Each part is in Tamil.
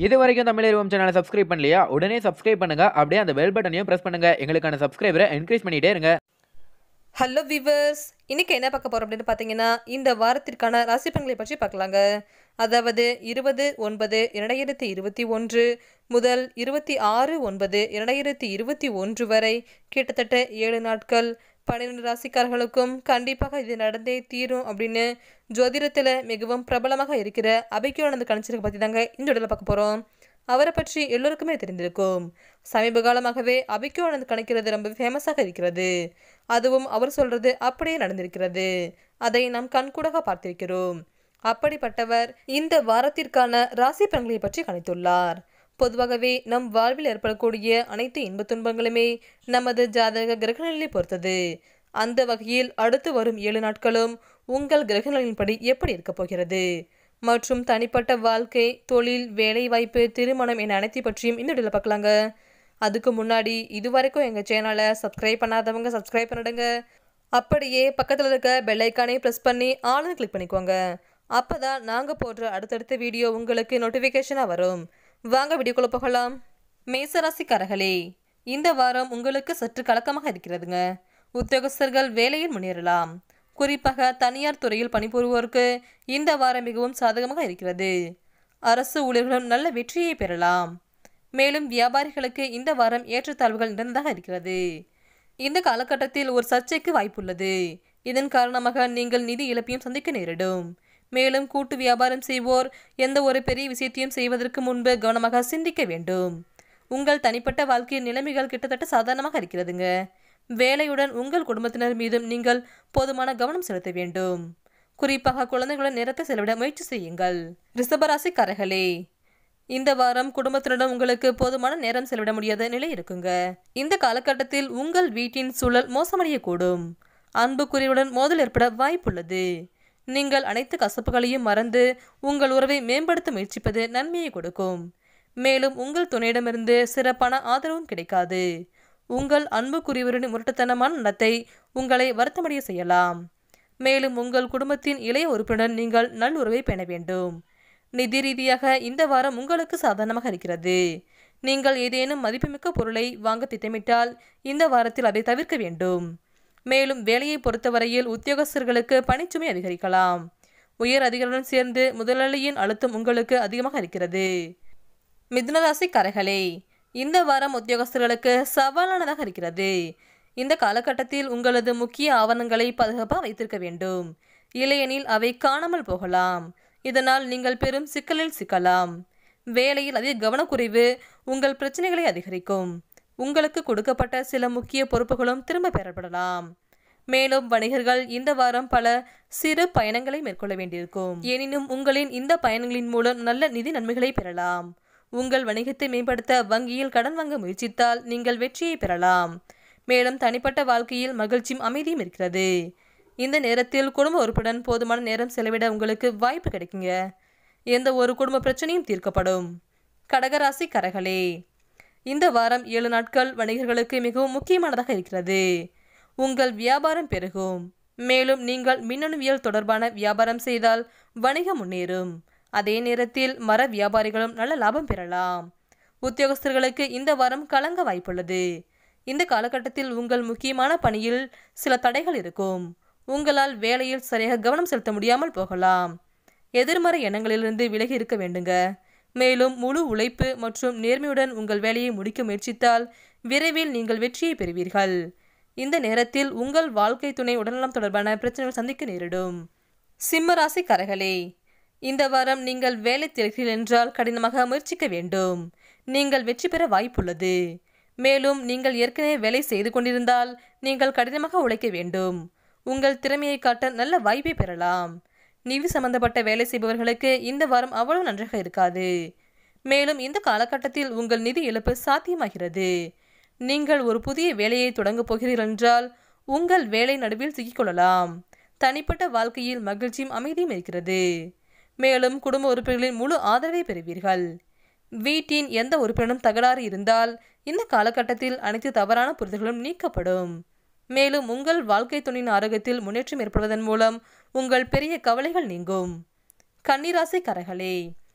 இது வரைக்கும் தமிழ் சேனலை சப்ஸ்கிரைப் பண்ணலையா உடனே சப்ஸ்கிரைப் பண்ணுங்க அப்படியே அந்த பெல் பட்டனையும் பிரஸ் பண்ணுங்க எங்களுக்கான சப்ஸ்கிரைபரை என்கரேஜ் பண்ணிட்டே இருங்க ஹலோ விவர்ஸ் இன்னைக்கு என்ன பார்க்க போகிறோம் அப்படின்னு பார்த்தீங்கன்னா இந்த வாரத்திற்கான ராசி பலன்களை பற்றி பார்க்கலாங்க அதாவது இருபது ஒன்பது இரண்டாயிரத்தி இருபத்தி ஒன்று முதல் இருபத்தி ஆறு ஒன்பது இரண்டாயிரத்தி இருபத்தி ஒன்று வரை கிட்டத்தட்ட ஏழு நாட்கள் பன்னிரெண்டு ராசிக்காரர்களுக்கும் கண்டிப்பாக இது நடந்தே தீரும் அப்படின்னு ஜோதிடத்தில் மிகவும் பிரபலமாக இருக்கிற அபிக்கியோனந்த கணிச்சிருக்க பற்றி தாங்க இந்த இடத்துல பார்க்க போகிறோம் அவரை பற்றி எல்லோருக்குமே தெரிந்திருக்கும் சமீப காலமாகவே அபிக்கியோனந்த் கணிக்கிறது ரொம்ப ஃபேமஸாக இருக்கிறது அதுவும் அவர் சொல்றது அப்படியே நடந்திருக்கிறது அதை நாம் கண்கூடாக பார்த்திருக்கிறோம் அப்படிப்பட்டவர் இந்த வாரத்திற்கான ராசி பலன்களை பற்றி கணித்துள்ளார் பொதுவாகவே நம் வாழ்வில் ஏற்படக்கூடிய அனைத்து இன்பத் துன்பங்களுமே நமது ஜாதக கிரகநிலை பொறுத்தது அந்த வகையில் அடுத்து வரும் ஏழு நாட்களும் உங்கள் கிரகநிலையின்படி எப்படி இருக்கப் போகிறது மற்றும் தனிப்பட்ட வாழ்க்கை தொழில் வேலைவாய்ப்பு திருமணம் என அனைத்து பற்றியும் இந்த வீடியோவில் பார்க்கலாங்க அதுக்கு முன்னாடி இதுவரைக்கும் எங்கள் சேனலை சப்ஸ்கிரைப் பண்ணாதவங்க சப்ஸ்கிரைப் பண்ணிடுங்க அப்படியே பக்கத்தில் இருக்க பெல் ஐக்கானே ப்ரெஸ் பண்ணி ஆளுன்னு கிளிக் பண்ணிக்கோங்க அப்போ தான் நாங்கள் போடுற அடுத்தடுத்த வீடியோ உங்களுக்கு நோட்டிஃபிகேஷனாக வரும் வாங்க வீடியோக்குள்ளே போகலாம் மேசராசிக்காரர்களே இந்த வாரம் உங்களுக்கு சற்று கலக்கமாக இருக்கிறதுங்க உத்தியோகஸ்தர்கள் வேலையில் முன்னேறலாம் குறிப்பாக தனியார் துறையில் பணிபுரிவோருக்கு இந்த வாரம் மிகவும் சாதகமாக இருக்கிறது அரசு ஊழியர்களும் நல்ல வெற்றியை பெறலாம் மேலும் வியாபாரிகளுக்கு இந்த வாரம் ஏற்றத்தாழ்வுகள் நிறைந்ததாக இருக்கிறது இந்த காலகட்டத்தில் ஒரு சர்ச்சைக்கு வாய்ப்புள்ளது இதன் காரணமாக நீங்கள் நிதி இழப்பையும் சந்திக்க நேரிடும் மேலும் கூட்டு வியாபாரம் செய்வோர் எந்த ஒரு பெரிய விஷயத்தையும் செய்வதற்கு முன்பு கவனமாக சிந்திக்க வேண்டும் உங்கள் தனிப்பட்ட வாழ்க்கையின் நிலைமைகள் கிட்டத்தட்ட சாதாரணமாக இருக்கிறதுங்க வேலையுடன் உங்கள் குடும்பத்தினர் மீதும் நீங்கள் போதுமான கவனம் செலுத்த வேண்டும் குறிப்பாக குழந்தைகளுடன் நேரத்தை செலவிட முயற்சி செய்யுங்கள் ரிஷபராசிக்காரர்களே இந்த வாரம் குடும்பத்தினரிடம் உங்களுக்கு போதுமான நேரம் செலவிட முடியாத நிலை இருக்குங்க இந்த காலகட்டத்தில் உங்கள் வீட்டின் சூழல் மோசமடையக்கூடும் அன்புக்குரியவுடன் மோதல் ஏற்பட வாய்ப்புள்ளது நீங்கள் அனைத்து கசப்புகளையும் மறந்து உங்கள் உறவை மேம்படுத்த முயற்சிப்பது நன்மையை கொடுக்கும் மேலும் உங்கள் துணையிடமிருந்து சிறப்பான ஆதரவும் கிடைக்காது உங்கள் அன்புக்குரியவரின் முரட்டுத்தனமான நடத்தை உங்களை வருத்தமடைய செய்யலாம் மேலும் உங்கள் குடும்பத்தின் இளைய உறுப்பினர் நீங்கள் நல்லுறவை பேண வேண்டும் நிதி ரீதியாக இந்த வாரம் உங்களுக்கு சாதாரணமாக இருக்கிறது நீங்கள் ஏதேனும் மதிப்புமிக்க பொருளை வாங்க திட்டமிட்டால் இந்த வாரத்தில் அதை தவிர்க்க வேண்டும் மேலும் வேலையை பொறுத்தவரையில் உத்தியோகஸ்தர்களுக்கு பணிச்சுமை அதிகரிக்கலாம் உயர் அதிகாரிகளுடன் சேர்ந்து முதலாளியின் அழுத்தம் உங்களுக்கு அதிகமாக இருக்கிறது மிதுனராசிக்காரர்களே இந்த வாரம் உத்தியோகஸ்தர்களுக்கு சவாலானதாக இருக்கிறது இந்த காலகட்டத்தில் உங்களது முக்கிய ஆவணங்களை பாதுகாப்பாக வைத்திருக்க வேண்டும் இல்லையெனில் அவை காணாமல் போகலாம் இதனால் நீங்கள் பெரும் சிக்கலில் சிக்கலாம் வேலையில் அதிக கவனக்குறைவு உங்கள் பிரச்சனைகளை அதிகரிக்கும் உங்களுக்கு கொடுக்கப்பட்ட சில முக்கிய பொறுப்புகளும் திரும்ப பெறப்படலாம் மேலும் வணிகர்கள் இந்த வாரம் பல சிறு பயணங்களை மேற்கொள்ள வேண்டியிருக்கும் எனினும் உங்களின் இந்த பயணங்களின் மூலம் நல்ல நிதி நன்மைகளை பெறலாம் உங்கள் வணிகத்தை மேம்படுத்த வங்கியில் கடன் வாங்க முயற்சித்தால் நீங்கள் வெற்றியை பெறலாம் மேலும் தனிப்பட்ட வாழ்க்கையில் மகிழ்ச்சியும் அமைதியும் இருக்கிறது இந்த நேரத்தில் குடும்ப உறுப்புடன் போதுமான நேரம் செலவிட உங்களுக்கு வாய்ப்பு கிடைக்குங்க எந்த ஒரு குடும்ப பிரச்சனையும் தீர்க்கப்படும் கடகராசி கரகளே இந்த வாரம் ஏழு நாட்கள் வணிகர்களுக்கு மிகவும் முக்கியமானதாக இருக்கிறது உங்கள் வியாபாரம் பெருகும் மேலும் நீங்கள் மின்னணுவியல் தொடர்பான வியாபாரம் செய்தால் வணிகம் முன்னேறும் அதே நேரத்தில் மர வியாபாரிகளும் நல்ல லாபம் பெறலாம் உத்தியோகஸ்தர்களுக்கு இந்த வாரம் கலங்க வாய்ப்புள்ளது இந்த காலகட்டத்தில் உங்கள் முக்கியமான பணியில் சில தடைகள் இருக்கும் உங்களால் வேலையில் சரியாக கவனம் செலுத்த முடியாமல் போகலாம் எதிர்மறை எண்ணங்களிலிருந்து விலகி இருக்க வேண்டுங்க மேலும் முழு உழைப்பு மற்றும் நேர்மையுடன் உங்கள் வேலையை முடிக்க முயற்சித்தால் விரைவில் நீங்கள் வெற்றியை பெறுவீர்கள் இந்த நேரத்தில் உங்கள் வாழ்க்கை துணை உடல்நலம் தொடர்பான பிரச்சனைகள் சந்திக்க நேரிடும் சிம்ம ராசிக்காரர்களே இந்த வாரம் நீங்கள் வேலை திறக்கிறீர்கள் என்றால் கடினமாக முயற்சிக்க வேண்டும் நீங்கள் வெற்றி பெற வாய்ப்புள்ளது மேலும் நீங்கள் ஏற்கனவே வேலை செய்து கொண்டிருந்தால் நீங்கள் கடினமாக உழைக்க வேண்டும் உங்கள் திறமையை காட்ட நல்ல வாய்ப்பை பெறலாம் நிதி சம்பந்தப்பட்ட வேலை செய்பவர்களுக்கு இந்த வாரம் அவ்வளவு நன்றாக இருக்காது மேலும் இந்த காலகட்டத்தில் உங்கள் நிதி இழப்பு சாத்தியமாகிறது நீங்கள் ஒரு புதிய வேலையை தொடங்கப் போகிறீர்கள் என்றால் உங்கள் வேலை நடுவில் சிக்கிக்கொள்ளலாம் தனிப்பட்ட வாழ்க்கையில் மகிழ்ச்சியும் அமைதியும் இருக்கிறது மேலும் குடும்ப உறுப்பினர்களின் முழு ஆதரவை பெறுவீர்கள் வீட்டின் எந்த உறுப்பினரும் தகராறு இருந்தால் இந்த காலகட்டத்தில் அனைத்து தவறான புரிதல்களும் நீக்கப்படும் மேலும் உங்கள் வாழ்க்கை துணியின் ஆரோக்கியத்தில் முன்னேற்றம் ஏற்படுவதன் மூலம் உங்கள் பெரிய கவலைகள் நீங்கும் கன்னிராசி கரகளே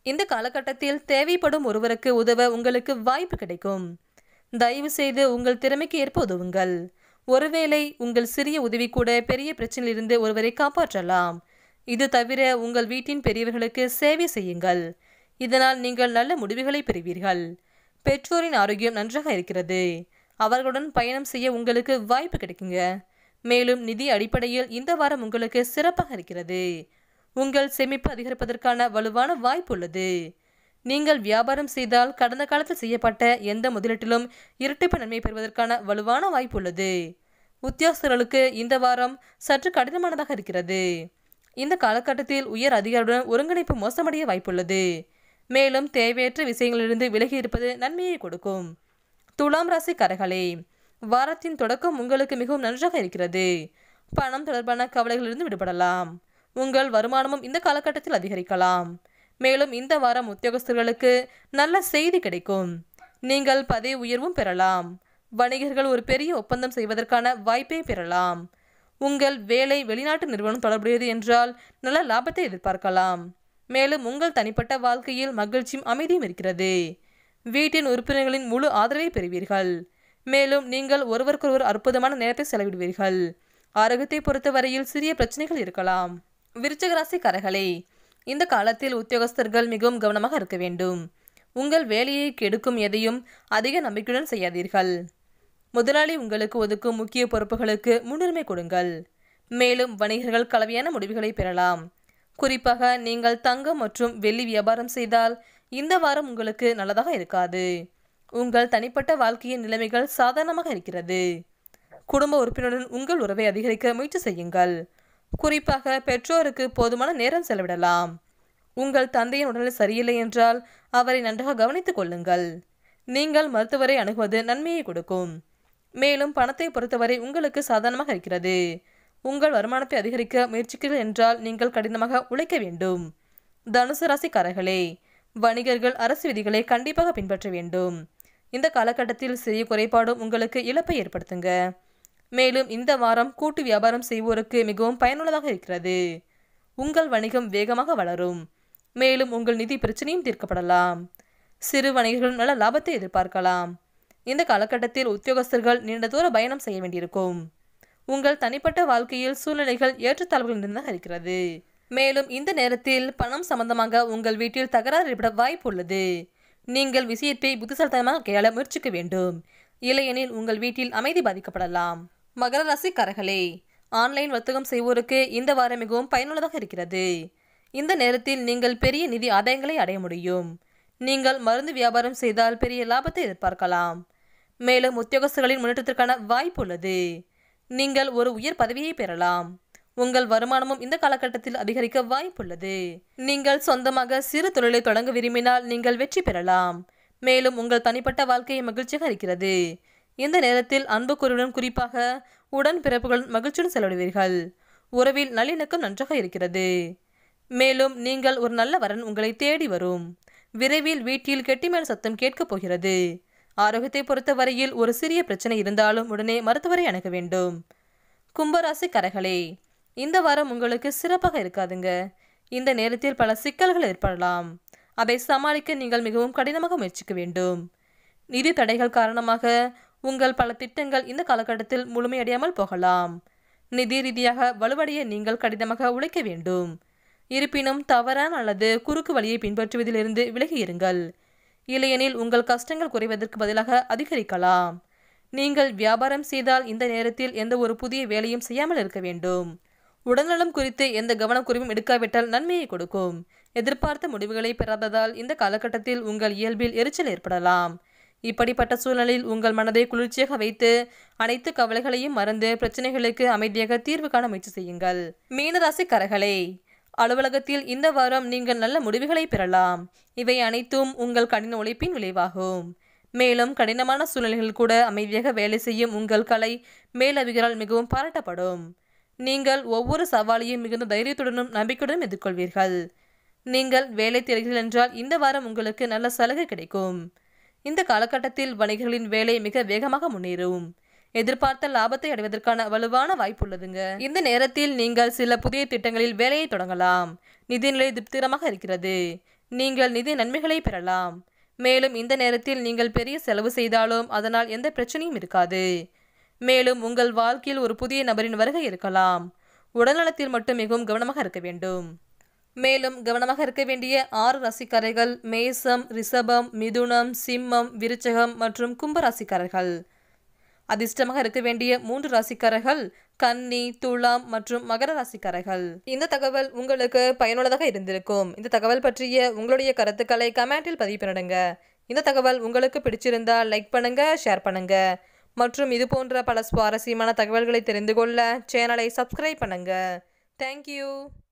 இந்த காலகட்டத்தில் தேவைப்படும் ஒருவருக்கு உதவ உங்களுக்கு வாய்ப்பு கிடைக்கும் தயவு செய்து உங்கள் திறமைக்கு ஏற்ப உதவுங்கள் ஒருவேளை உங்கள் சிறிய உதவி கூட பெரிய பிரச்சனையிலிருந்து ஒருவரை காப்பாற்றலாம் இது தவிர உங்கள் வீட்டின் பெரியவர்களுக்கு சேவை செய்யுங்கள் இதனால் நீங்கள் நல்ல முடிவுகளை பெறுவீர்கள் பெற்றோரின் ஆரோக்கியம் நன்றாக இருக்கிறது அவர்களுடன் பயணம் செய்ய உங்களுக்கு வாய்ப்பு கிடைக்குங்க மேலும் நிதி அடிப்படையில் இந்த வாரம் உங்களுக்கு சிறப்பாக இருக்கிறது உங்கள் சேமிப்பு அதிகரிப்பதற்கான வலுவான வாய்ப்பு உள்ளது நீங்கள் வியாபாரம் செய்தால் கடந்த காலத்தில் செய்யப்பட்ட எந்த முதலீட்டிலும் இரட்டிப்பு நன்மை பெறுவதற்கான வலுவான வாய்ப்பு உள்ளது உத்தியோகஸ்தர்களுக்கு இந்த வாரம் சற்று கடினமானதாக இருக்கிறது இந்த காலகட்டத்தில் உயர் அதிகாரியுடன் ஒருங்கிணைப்பு மோசமடைய வாய்ப்புள்ளது மேலும் தேவையற்ற விஷயங்களிலிருந்து விலகி இருப்பது நன்மையை கொடுக்கும் துலாம் ராசிக்காரர்களே வாரத்தின் தொடக்கம் உங்களுக்கு மிகவும் நன்றாக இருக்கிறது பணம் தொடர்பான கவலைகளிலிருந்து விடுபடலாம் உங்கள் வருமானமும் இந்த காலகட்டத்தில் அதிகரிக்கலாம் மேலும் இந்த வாரம் உத்தியோகஸ்தர்களுக்கு நல்ல செய்தி கிடைக்கும் நீங்கள் பதவி உயர்வும் பெறலாம் வணிகர்கள் ஒரு பெரிய ஒப்பந்தம் செய்வதற்கான வாய்ப்பை பெறலாம் உங்கள் வேலை வெளிநாட்டு நிறுவனம் தொடர்புடையது என்றால் நல்ல லாபத்தை எதிர்பார்க்கலாம் மேலும் உங்கள் தனிப்பட்ட வாழ்க்கையில் மகிழ்ச்சியும் அமைதியும் இருக்கிறது வீட்டின் உறுப்பினர்களின் முழு ஆதரவை பெறுவீர்கள் மேலும் நீங்கள் ஒருவருக்கொருவர் அற்புதமான நேரத்தை செலவிடுவீர்கள் ஆரோக்கியத்தை பொறுத்தவரையில் சிறிய பிரச்சனைகள் இருக்கலாம் விருச்சக ராசிக்காரர்களே இந்த காலத்தில் உத்தியோகஸ்தர்கள் மிகவும் கவனமாக இருக்க வேண்டும் உங்கள் வேலையை கெடுக்கும் எதையும் அதிக நம்பிக்கையுடன் செய்யாதீர்கள் முதலாளி உங்களுக்கு ஒதுக்கும் முக்கிய பொறுப்புகளுக்கு முன்னுரிமை கொடுங்கள் மேலும் வணிகர்கள் கலவையான முடிவுகளை பெறலாம் குறிப்பாக நீங்கள் தங்கம் மற்றும் வெள்ளி வியாபாரம் செய்தால் இந்த வாரம் உங்களுக்கு நல்லதாக இருக்காது உங்கள் தனிப்பட்ட வாழ்க்கையின் நிலைமைகள் சாதாரணமாக இருக்கிறது குடும்ப உறுப்பினருடன் உங்கள் உறவை அதிகரிக்க முயற்சி செய்யுங்கள் குறிப்பாக பெற்றோருக்கு போதுமான நேரம் செலவிடலாம் உங்கள் தந்தையின் உடல்நிலை சரியில்லை என்றால் அவரை நன்றாக கவனித்துக் கொள்ளுங்கள் நீங்கள் மருத்துவரை அணுகுவது நன்மையை கொடுக்கும் மேலும் பணத்தை பொறுத்தவரை உங்களுக்கு சாதாரணமாக இருக்கிறது உங்கள் வருமானத்தை அதிகரிக்க முயற்சிக்கிறீர்கள் என்றால் நீங்கள் கடினமாக உழைக்க வேண்டும் தனுசு ராசிக்காரர்களே வணிகர்கள் அரசு விதிகளை கண்டிப்பாக பின்பற்ற வேண்டும் இந்த காலகட்டத்தில் சிறிய குறைபாடும் உங்களுக்கு இழப்பை ஏற்படுத்துங்க மேலும் இந்த வாரம் கூட்டு வியாபாரம் செய்வோருக்கு மிகவும் பயனுள்ளதாக இருக்கிறது உங்கள் வணிகம் வேகமாக வளரும் மேலும் உங்கள் நிதி பிரச்சனையும் தீர்க்கப்படலாம் சிறு வணிகர்கள் நல்ல லாபத்தை எதிர்பார்க்கலாம் இந்த காலகட்டத்தில் உத்தியோகஸ்தர்கள் நீண்ட தூர பயணம் செய்ய வேண்டியிருக்கும் உங்கள் தனிப்பட்ட வாழ்க்கையில் சூழ்நிலைகள் ஏற்றத்தாழ்வுகள் நிறைந்ததாக இருக்கிறது மேலும் இந்த நேரத்தில் பணம் சம்பந்தமாக உங்கள் வீட்டில் தகராறு ஏற்பட வாய்ப்பு உள்ளது நீங்கள் விஷயத்தை புத்திசாலித்தனமாக கையாள முயற்சிக்க வேண்டும் இல்லையெனில் உங்கள் வீட்டில் அமைதி பாதிக்கப்படலாம் மகர ராசிக்காரர்களே ஆன்லைன் வர்த்தகம் செய்வோருக்கு இந்த வாரம் மிகவும் பயனுள்ளதாக இருக்கிறது இந்த நேரத்தில் நீங்கள் பெரிய நிதி ஆதாயங்களை அடைய முடியும் நீங்கள் மருந்து வியாபாரம் செய்தால் பெரிய லாபத்தை எதிர்பார்க்கலாம் மேலும் உத்தியோகஸ்தர்களின் முன்னேற்றத்திற்கான வாய்ப்பு உள்ளது நீங்கள் ஒரு உயர் பதவியை பெறலாம் உங்கள் வருமானமும் இந்த காலகட்டத்தில் அதிகரிக்க வாய்ப்புள்ளது நீங்கள் சொந்தமாக சிறு தொழிலை தொடங்க விரும்பினால் நீங்கள் வெற்றி பெறலாம் மேலும் உங்கள் தனிப்பட்ட வாழ்க்கை மகிழ்ச்சியாக இருக்கிறது இந்த நேரத்தில் அன்புக்குறியுடன் குறிப்பாக உடன் பிறப்புகளுடன் மகிழ்ச்சியுடன் செலவிடுவீர்கள் உறவில் நல்லிணக்கம் நன்றாக இருக்கிறது மேலும் நீங்கள் ஒரு நல்ல வரன் உங்களை தேடி வரும் விரைவில் வீட்டில் கெட்டிமேல் சத்தம் கேட்கப் போகிறது ஆரோக்கியத்தை பொறுத்தவரையில் ஒரு சிறிய பிரச்சனை இருந்தாலும் உடனே மருத்துவரை அணுக வேண்டும் கும்பராசி கரகளே இந்த வாரம் உங்களுக்கு சிறப்பாக இருக்காதுங்க இந்த நேரத்தில் பல சிக்கல்கள் ஏற்படலாம் அதை சமாளிக்க நீங்கள் மிகவும் கடினமாக முயற்சிக்க வேண்டும் நிதி தடைகள் காரணமாக உங்கள் பல திட்டங்கள் இந்த காலகட்டத்தில் முழுமையடையாமல் போகலாம் நிதி ரீதியாக வலுவடைய நீங்கள் கடினமாக உழைக்க வேண்டும் இருப்பினும் தவறான அல்லது குறுக்கு வழியை பின்பற்றுவதிலிருந்து விலகி இருங்கள் இல்லையெனில் உங்கள் கஷ்டங்கள் குறைவதற்கு பதிலாக அதிகரிக்கலாம் நீங்கள் வியாபாரம் செய்தால் இந்த நேரத்தில் எந்த ஒரு புதிய வேலையும் செய்யாமல் இருக்க வேண்டும் உடல்நலம் குறித்து எந்த கவனக்குறைவும் எடுக்காவிட்டால் நன்மையை கொடுக்கும் எதிர்பார்த்த முடிவுகளை பெறாததால் இந்த காலகட்டத்தில் உங்கள் இயல்பில் எரிச்சல் ஏற்படலாம் இப்படிப்பட்ட சூழ்நிலையில் உங்கள் மனதை குளிர்ச்சியாக வைத்து அனைத்து கவலைகளையும் மறந்து பிரச்சனைகளுக்கு அமைதியாக தீர்வு காண முயற்சி செய்யுங்கள் மீனராசி கரகளே அலுவலகத்தில் இந்த வாரம் நீங்கள் நல்ல முடிவுகளை பெறலாம் இவை அனைத்தும் உங்கள் கடின உழைப்பின் விளைவாகும் மேலும் கடினமான சூழ்நிலைகள் கூட அமைதியாக வேலை செய்யும் உங்கள் கலை மேலதிகாரால் மிகவும் பாராட்டப்படும் நீங்கள் ஒவ்வொரு சவாலையும் மிகுந்த தைரியத்துடனும் நம்பிக்கையுடனும் எதிர்கொள்வீர்கள் நீங்கள் வேலை தேடுகிறீர்கள் என்றால் இந்த வாரம் உங்களுக்கு நல்ல சலுகை கிடைக்கும் இந்த காலகட்டத்தில் வணிகர்களின் வேலை மிக வேகமாக முன்னேறும் எதிர்பார்த்த லாபத்தை அடைவதற்கான வலுவான வாய்ப்புள்ளதுங்க இந்த நேரத்தில் நீங்கள் சில புதிய திட்டங்களில் வேலையை தொடங்கலாம் நிதிநிலை திருப்திகரமாக இருக்கிறது நீங்கள் நிதி நன்மைகளை பெறலாம் மேலும் இந்த நேரத்தில் நீங்கள் பெரிய செலவு செய்தாலும் அதனால் எந்த பிரச்சனையும் இருக்காது மேலும் உங்கள் வாழ்க்கையில் ஒரு புதிய நபரின் வருகை இருக்கலாம் உடல்நலத்தில் மட்டும் மிகவும் கவனமாக இருக்க வேண்டும் மேலும் கவனமாக இருக்க வேண்டிய ஆறு ராசிக்காரர்கள் மேசம் ரிஷபம் மிதுனம் சிம்மம் விருச்சகம் மற்றும் கும்ப ராசிக்காரர்கள் அதிர்ஷ்டமாக இருக்க வேண்டிய மூன்று ராசிக்காரர்கள் கன்னி துலாம் மற்றும் மகர ராசிக்காரர்கள் இந்த தகவல் உங்களுக்கு பயனுள்ளதாக இருந்திருக்கும் இந்த தகவல் பற்றிய உங்களுடைய கருத்துக்களை கமெண்டில் பதிவு பண்ணிடுங்க இந்த தகவல் உங்களுக்கு பிடிச்சிருந்தால் லைக் பண்ணுங்க ஷேர் பண்ணுங்க மற்றும் இது போன்ற பல சுவாரஸ்யமான தகவல்களை தெரிந்து கொள்ள சேனலை சப்ஸ்கிரைப் பண்ணுங்க தேங்க்யூ